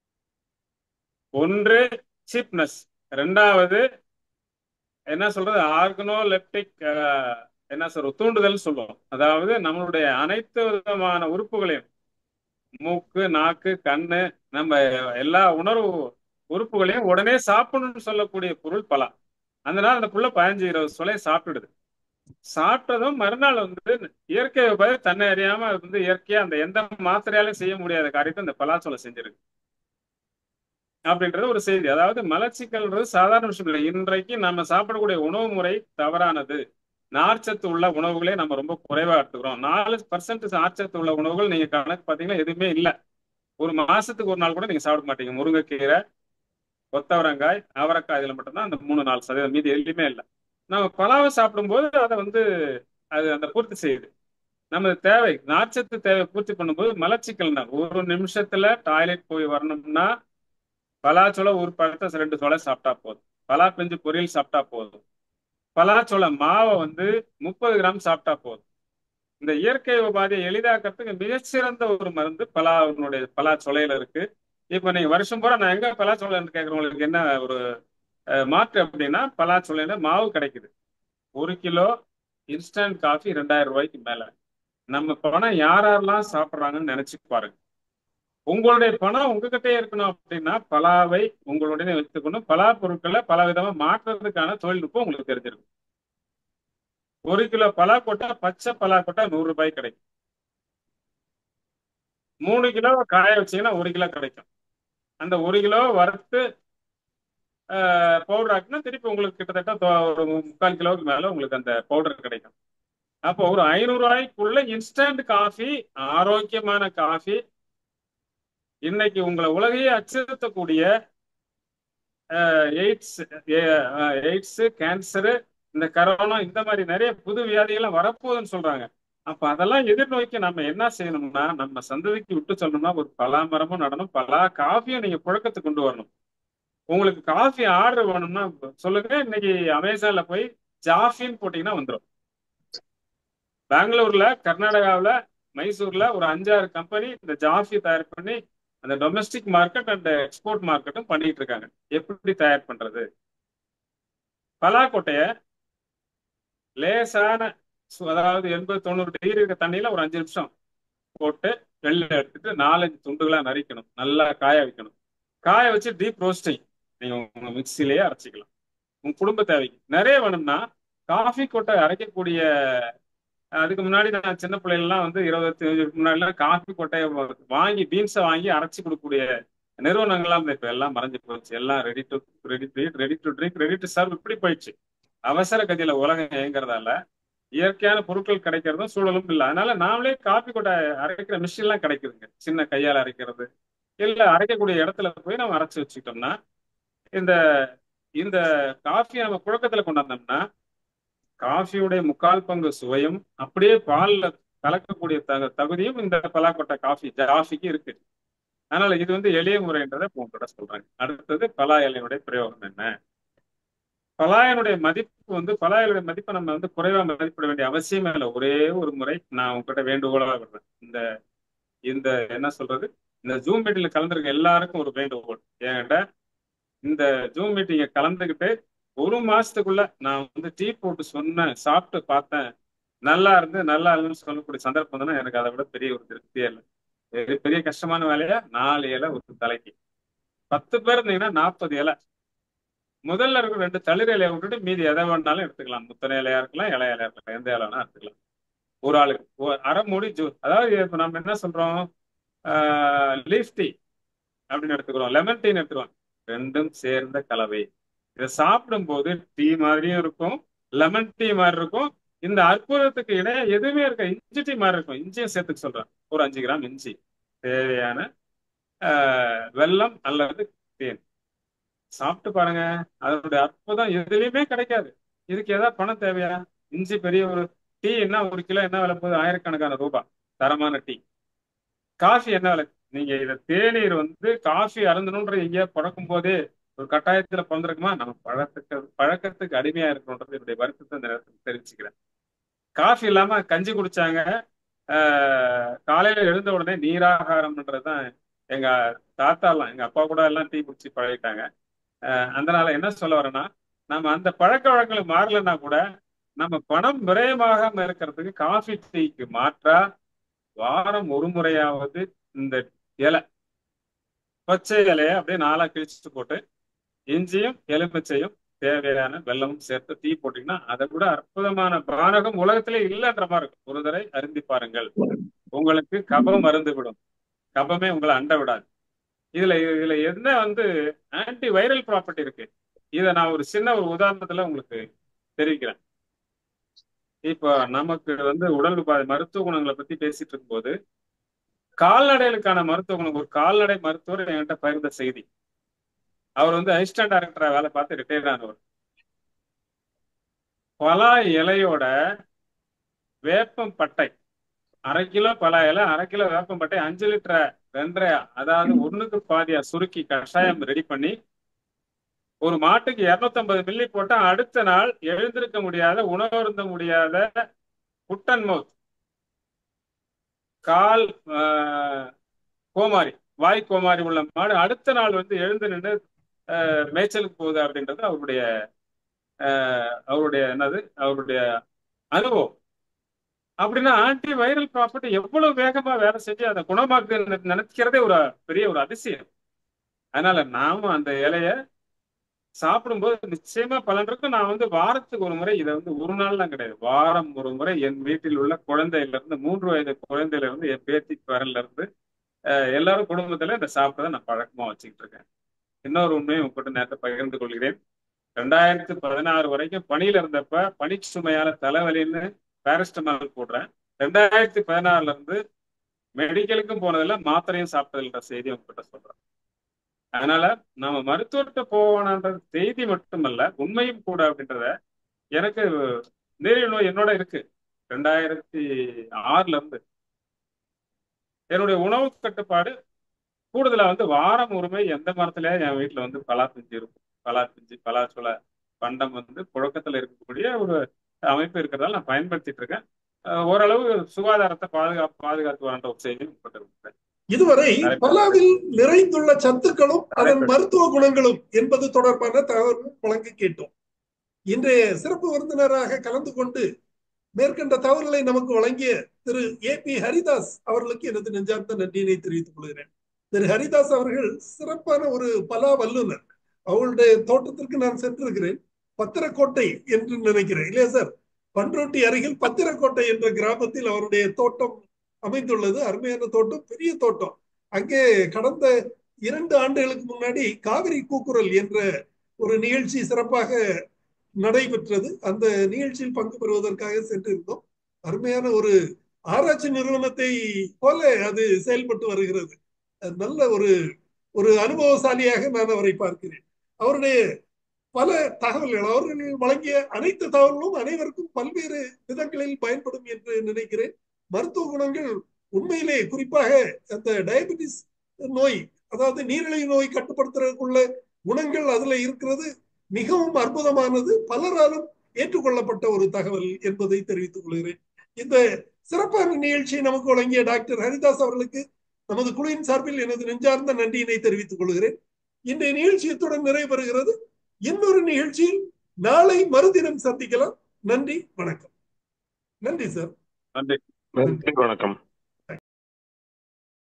ஒன்று சீப்னஸ் ரெண்டாவது என்ன சொல்றது ஆர்கனோலெப்டிக் என்ன சொல்றது தூண்டுதல் சொல்லுவோம் அதாவது நம்மளுடைய அனைத்து விதமான உறுப்புகளையும் மூக்கு நாக்கு கண்ணு நம்ம எல்லா உணர்வு உறுப்புகளையும் உடனே சாப்பிடணும்னு சொல்லக்கூடிய பொருள் பலா அதனால அந்த புள்ள பதினஞ்சு இருபது சொலையை சாப்பிட்டுடுது சாப்பிட்டதும் மறுநாள் வந்து இயற்கை உபாதை தன்னை அறியாம அது வந்து இயற்கையா அந்த எந்த மாத்திரையாலும் செய்ய முடியாத காரியத்தை அந்த பலாச்சோலை செஞ்சிருக்கு அப்படின்றது ஒரு செய்தி அதாவது மலச்சிக்கல்ன்றது சாதாரண விஷயம் இல்லை இன்றைக்கு நம்ம சாப்பிடக்கூடிய உணவு முறை தவறானது நார்ச்சத்து உள்ள உணவுகளே நம்ம ரொம்ப குறைவா எடுத்துக்கிறோம் நாலு பர்சன்ட் நார்ச்சத்து உள்ள உணவுகள் நீங்க கணக்கு பார்த்தீங்கன்னா எதுவுமே இல்லை ஒரு மாசத்துக்கு ஒரு நாள் கூட நீங்க சாப்பிட மாட்டீங்க முருங்கைக்கீரை கொத்தவரங்காய் அவரைக்காய் இதுல மட்டும்தான் அந்த மூணு நாலு சதவீதம் மீதி எதுலையுமே இல்லை நம்ம பலாவை சாப்பிடும்போது அதை வந்து அது அந்த பூர்த்தி செய்யுது நம்ம தேவை நார்ச்சத்து தேவை பூர்த்தி பண்ணும்போது மலச்சிக்கல்னா ஒரு நிமிஷத்துல டாய்லெட் போய் வரணும்னா பலாச்சோள ஒரு பழத்தை ரெண்டு சோளை சாப்பிட்டா போதும் பலா பிஞ்சு பொரியல் சாப்பிட்டா போதும் பலாச்சோள மாவை வந்து முப்பது கிராம் சாப்பிட்டா போதும் இந்த இயற்கை உபாதையை எளிதாக்கிறதுக்கு மிகச்சிறந்த ஒரு மருந்து பலாவினுடைய பலாச்சோலையில இருக்கு இப்ப நீங்க வருஷம் பூரா நான் எங்க பலாச்சோலை கேட்கறவங்களுக்கு என்ன ஒரு அஹ், மாற்று அப்படின்னா பலாச்சோலையில மாவு கிடைக்குது ஒரு கிலோ இன்ஸ்டன்ட் காஃபி ரெண்டாயிரம் ரூபாய்க்கு மேல நம்ம பணம் யார் யாரெல்லாம் சாப்பிட்றாங்கன்னு நினைச்சு பாருங்க உங்களுடைய பணம் உங்ககிட்டே இருக்கணும் அப்படின்னா பலாவை உங்களுடைய வைத்துக்கணும் பலா பொருட்களை பல விதமா மாற்றுறதுக்கான தொழில்நுட்பம் உங்களுக்கு தெரிஞ்சிருக்கும் ஒரு கிலோ பலா கொட்டா பச்சை பலா கொட்டா நூறு ரூபாய் கிடைக்கும் மூணு கிலோ காய வச்சீங்கன்னா ஒரு கிலோ கிடைக்கும் அந்த ஒரு கிலோ வறுத்து பவுடர் ஆக்குனா திருப்பி உங்களுக்கு கிட்டத்தட்ட தொ- ஒரு முக்கால் கிலோவுக்கு மேல உங்களுக்கு அந்த பவுடர் கிடைக்கும் அப்போ ஒரு ஐநூறு ரூபாய்க்குள்ள இன்ஸ்டன்ட் காஃபி ஆரோக்கியமான காஃபி இன்னைக்கு உங்களை உலகையே அச்சுறுத்தக்கூடிய எய்ட்ஸ் எய்ட்ஸ் கேன்சரு இந்த கரோனா இந்த மாதிரி நிறைய புது வியாதிகள்லாம் வரப்போகுதுன்னு சொல்றாங்க அப்ப அதெல்லாம் எதிர்நோக்கி நம்ம என்ன செய்யணும்னா நம்ம சந்ததிக்கு விட்டு சொல்லணும்னா ஒரு பலா மரமும் நடணும் பலா காஃபியும் நீங்க புழக்கத்துக்கு கொண்டு வரணும் உங்களுக்கு காஃபி ஆர்டர் வேணும்னா சொல்லுங்க இன்னைக்கு அமேசான்ல போய் ஜாஃபின்னு போட்டீங்கன்னா வந்துடும் பெங்களூர்ல கர்நாடகாவில் மைசூர்ல ஒரு அஞ்சாறு கம்பெனி இந்த ஜாஃபி தயார் பண்ணி அந்த டொமஸ்டிக் மார்க்கெட் அண்ட் எக்ஸ்போர்ட் மார்க்கெட்டும் பண்ணிட்டு இருக்காங்க எப்படி தயார் பண்றது பலாக்கொட்டைய லேசான சு- அதாவது எண்பது தொண்ணூறு டிகிரி இருக்க தண்ணியில ஒரு அஞ்சு நிமிஷம் போட்டு வெளில எடுத்துட்டு நாலஞ்சு துண்டுகளா நறுக்கணும் நல்லா காய வைக்கணும் காய வச்சு டீப் ரோஸ்டிங் நீங்க உங்க மிக்சிலேயே அரைச்சிக்கலாம் உங்க குடும்ப தேவைக்கு நிறைய வேணும்னா காஃபி கொட்டை அரைக்கக்கூடிய அதுக்கு முன்னாடி நான் சின்ன பிள்ளைகள்லாம் வந்து இருபத்தி முன்னாடிலாம் காஃபி கொட்டையை வாங்கி பீன்ஸை வாங்கி அரைச்சி கொடுக்கக்கூடிய நிறுவனங்கள்லாம் இப்ப எல்லாம் மறைஞ்சு போச்சு எல்லாம் ready to ready to ready to drink ready to serve இப்படி போயிடுச்சு அவசர கதியில உலகம் இயங்குறதால இயற்கையான பொருட்கள் கிடைக்கிறதும் சூழலும் இல்லை அதனால நாமளே காஃபி கொட்டை அரைக்கிற மிஷின்லாம் கிடைக்குதுங்க சின்ன கையால் அரைக்கிறது இல்ல அரைக்கக்கூடிய இடத்துல போய் நம்ம அரைச்சு வச்சுக்கிட்டோம்னா இந்த இந்த காஃபி நம்ம புழக்கத்துல கொண்டாந்தோம்னா காஃபியுடைய முக்கால் பங்கு சுவையும் அப்படியே பால்ல கலக்கக்கூடிய தக தகுதியும் இந்த பலாக்கொட்டை காஃபி காஃபிக்கு இருக்கு அதனால இது வந்து எளிய முறைன்றதை உங்கள்கிட்ட சொல்றாங்க அடுத்தது பலா இலையினுடைய பிரயோகம் என்ன பலாயனுடைய மதிப்பு வந்து பலாயனுடைய மதிப்பை நம்ம வந்து குறைவா மதிப்பிட வேண்டிய அவசியமே இல்லை ஒரே ஒரு முறை நான் உங்ககிட்ட வேண்டுகோளா விடுறேன் இந்த இந்த என்ன சொல்றது இந்த ஜூம் மீட்டிங்ல கலந்துருக்க எல்லாருக்கும் ஒரு வேண்டுகோள் ஏன்டா இந்த ஜூம் மீட்டிங்கை கலந்துக்கிட்டு ஒரு மாசத்துக்குள்ள நான் வந்து டீ போட்டு சொன்னேன் சாப்பிட்டு பார்த்தேன் நல்லா இருந்து நல்லா இல்லைன்னு சொல்லக்கூடிய சந்தர்ப்பம் தானே எனக்கு அதை விட பெரிய ஒரு திருப்தியே இல்லை பெரிய பெரிய கஷ்டமான வேலையா நாலு இலை ஒரு தலைக்கு பத்து பேர் இருந்தீங்கன்னா நாற்பது இலை முதல்ல இருக்கிற ரெண்டு தளிர் இலையை விட்டுட்டு மீதி எதை வேணாலும் எடுத்துக்கலாம் முத்தனை இலையா இருக்கலாம் இலை இலையா இருக்கலாம் எந்த இலை வேணா எடுத்துக்கலாம் ஒரு ஆளுக்கு ஒரு அரை மூடி ஜூ அதாவது இப்ப நம்ம என்ன சொல்றோம் லீஃப் டீ அப்படின்னு எடுத்துக்கிறோம் லெமன் டீன்னு எடுத்துக்கிறோம் ரெண்டும் சேர்ந்த கலவை இதை சாப்பிடும்போது டீ மாதிரியும் இருக்கும் லெமன் டீ மாதிரி இருக்கும் இந்த அற்புதத்துக்கு இடையே எதுவுமே இருக்க இஞ்சி டீ மாதிரி இருக்கும் இஞ்சியும் சேர்த்துக்க சொல்றேன் ஒரு அஞ்சு கிராம் இஞ்சி தேவையான ஆஹ், வெல்லம் அல்லது தேன் சாப்பிட்டு பாருங்க அதனுடைய அற்புதம் எதுலையுமே கிடைக்காது இதுக்கு ஏதாவது பணம் தேவையா இஞ்சி பெரிய ஒரு டீ என்ன ஒரு கிலோ என்ன விலை போகுது ஆயிரக்கணக்கான ரூபாய் தரமான டீ காஃபி என்ன விலை நீங்க இத தேநீர் வந்து காஃபி அருந்தணுன்ற எங்கேயா பிறக்கும் போதே ஒரு கட்டாயத்துல பிறந்திருக்குமா நம்ம பழக்கத்துக்கு பழக்கத்துக்கு அடிமையா இருக்கணுன்றது என்னுடைய வருத்தத்தை இந்த நேரத்தில் தெரிவிச்சுக்கிறேன் காஃபி இல்லாம கஞ்சி குடிச்சாங்க ஆஹ் காலையில எழுந்த உடனே நீராகாரம்ன்றதுதான் எங்க தாத்தா எல்லாம் எங்க அப்பா கூட எல்லாம் டீ குடிச்சு பழகிட்டாங்க ஆஹ் அதனால என்ன சொல்ல வரேன்னா நம்ம அந்த பழக்க வழக்கங்கள் மாறலைன்னா கூட நம்ம பணம் விரயமாகாம இருக்கிறதுக்கு காஃபி டீக்கு மாற்றா வாரம் ஒரு முறையாவது இந்த இலை பச்சை இலையை அப்படியே நாலா கிழிச்சிட்டு போட்டு இஞ்சியும் எலுமிச்சையும் தேவையான வெல்லமும் சேர்த்து டீ போட்டீங்கன்னா அதை விட அற்புதமான பானகம் உலகத்திலே இல்லைன்ற மாதிரி இருக்கும் ஒரு தடவை அருந்தி பாருங்கள் உங்களுக்கு கபம் மருந்து விடும் கபமே உங்களை அண்ட விடாது இதுல இதுல என்ன வந்து ஆன்டி வைரல் ப்ராப்பர்ட்டி இருக்கு இதை நான் ஒரு சின்ன ஒரு உதாரணத்துல உங்களுக்கு தெரிவிக்கிறேன் இப்போ நமக்கு வந்து உடல் உபாதை மருத்துவ குணங்களை பத்தி பேசிட்டு இருக்கும்போது கால்நடைகளுக்கான மருத்துவ குணம் ஒரு கால்நடை மருத்துவர் என்கிட்ட பகிர்ந்த செய்தி அவர் வந்து அசிஸ்டன்ட் டைரக்டரா வேலை பார்த்து ரிட்டையர்ட் ஆனவர் பலா இலையோட வேப்பம் பட்டை அரை கிலோ பலா இலை அரை கிலோ வேப்பம் பட்டை அஞ்சு லிட்டர் ரெண்டரை அதாவது ஒண்ணுக்கு பாதியா சுருக்கி கஷாயம் ரெடி பண்ணி ஒரு மாட்டுக்கு இருநூத்தம்பது மில்லி போட்டா அடுத்த நாள் எழுந்திருக்க முடியாத உணவருந்த முடியாத புட்டன் மவுத் கால் ஆஹ், கோமாரி வாய் கோமாரி உள்ள மாடு அடுத்த நாள் வந்து எழுந்து நின்று ஆஹ், மேய்ச்சலுக்கு போகுது அப்படின்றது அவருடைய ஆஹ், அவருடைய என்னது அவருடைய அனுபவம் அப்படின்னா ஆன்டி வைரல் ப்ராப்பர்ட்டி எவ்வளவு வேகமா வேலை செஞ்சு அதை குணமாக்கு நினைக்கிறதே ஒரு பெரிய ஒரு அதிசயம் அதனால நாம அந்த இலைய சாப்பிடும்போது நிச்சயமா பலன் இருக்கும் நான் வந்து வாரத்துக்கு ஒரு முறை இதை வந்து ஒரு நாள்லாம் கிடையாது வாரம் ஒரு முறை என் வீட்டில் உள்ள குழந்தையில இருந்து மூன்று வயது குழந்தையில இருந்து என் பேத்தி வரல இருந்து அஹ், எல்லாரும் குடும்பத்துல இந்த சாப்பிட்டதை நான் பழக்கமா வச்சுக்கிட்டு இருக்கேன் இன்னொரு உண்மையை உங்ககிட்ட நேரத்தை பகிர்ந்து கொள்கிறேன் ரெண்டாயிரத்து பதினாறு வரைக்கும் பணியில இருந்தப்ப பணி சுமையால தலைவலின்னு பேரஸ்டமால் போடுறேன் ரெண்டாயிரத்தி பதினாறுல இருந்து மெடிக்கலுக்கும் போனதில்ல மாத்திரையும் சாப்பிட்டதில்ல செய்தி உங்ககிட்ட சொல்றேன் அதனால நம்ம மருத்துவர்கிட்ட போவானன்றது செய்தி மட்டுமல்ல உண்மையும் கூட அப்படின்றத எனக்கு நீரிழிவு நோய் என்னோட இருக்கு ரெண்டாயிரத்தி ஆறுல இருந்து என்னுடைய உணவு கட்டுப்பாடு கூடுதலா வந்து வாரம் ஒருமை எந்த மரத்துல என் வீட்டுல வந்து பலா பிஞ்சு இருக்கும் பலா பிஞ்சு பலாச்சோள பண்டம் வந்து புழக்கத்துல இருக்கக்கூடிய ஒரு அமைப்பு இருக்கிறதால நான் பயன்படுத்திட்டு இருக்கேன் அஹ் ஓரளவு சுகாதாரத்தை பாதுகாப்பு பாதுகாத்து வரன்ற ஒரு செய்தி உங்கள்கிட்ட இருக்கிறேன் இதுவரை பலாவில் நிறைந்துள்ள சத்துக்களும் அதன் மருத்துவ குணங்களும் என்பது தொடர்பான தகவல் வழங்க கேட்டோம் இன்றைய சிறப்பு விருந்தினராக கலந்து கொண்டு மேற்கண்ட தகவல்களை நமக்கு வழங்கிய திரு ஏ பி ஹரிதாஸ் அவர்களுக்கு எனது நெஞ்சார்ந்த நன்றியினை தெரிவித்துக் கொள்கிறேன் திரு ஹரிதாஸ் அவர்கள் சிறப்பான ஒரு பலா வல்லுநர் அவங்களுடைய தோட்டத்திற்கு நான் சென்றிருக்கிறேன் பத்திரக்கோட்டை என்று நினைக்கிறேன் இல்லையா சார் பன்ருட்டி அருகில் பத்திரக்கோட்டை என்ற கிராமத்தில் அவருடைய தோட்டம் அமைந்துள்ளது அருமையான தோட்டம் பெரிய தோட்டம் அங்கே கடந்த இரண்டு ஆண்டுகளுக்கு முன்னாடி காவிரி கூக்குரல் என்ற ஒரு நிகழ்ச்சி சிறப்பாக நடைபெற்றது அந்த நிகழ்ச்சியில் பங்கு பெறுவதற்காக சென்றிருந்தோம் அருமையான ஒரு ஆராய்ச்சி நிறுவனத்தை போல அது செயல்பட்டு வருகிறது நல்ல ஒரு ஒரு அனுபவசாலியாக நான் அவரை பார்க்கிறேன் அவருடைய பல தகவல்கள் அவர்கள் வழங்கிய அனைத்து தகவல்களும் அனைவருக்கும் பல்வேறு விதங்களில் பயன்படும் என்று நினைக்கிறேன் மருத்துவ குணங்கள் உண்மையிலே குறிப்பாக அந்த டயபெட்டிஸ் நோய் அதாவது நீரிழிவு நோய் கட்டுப்படுத்துறதுக்குள்ள குணங்கள் அதுல இருக்கிறது மிகவும் அற்புதமானது பலராலும் ஏற்றுக்கொள்ளப்பட்ட ஒரு தகவல் என்பதை தெரிவித்துக் கொள்கிறேன் இந்த சிறப்பான நிகழ்ச்சியை நமக்கு வழங்கிய டாக்டர் ஹரிதாஸ் அவர்களுக்கு நமது குழுவின் சார்பில் எனது நெஞ்சார்ந்த நன்றியினை தெரிவித்துக் கொள்கிறேன் இன்றைய நிகழ்ச்சி இத்துடன் நிறைவேறுகிறது இன்னொரு நிகழ்ச்சியில் நாளை மறுதினம் சந்திக்கலாம் நன்றி வணக்கம் நன்றி சார் நன்றி நன்றி வணக்கம்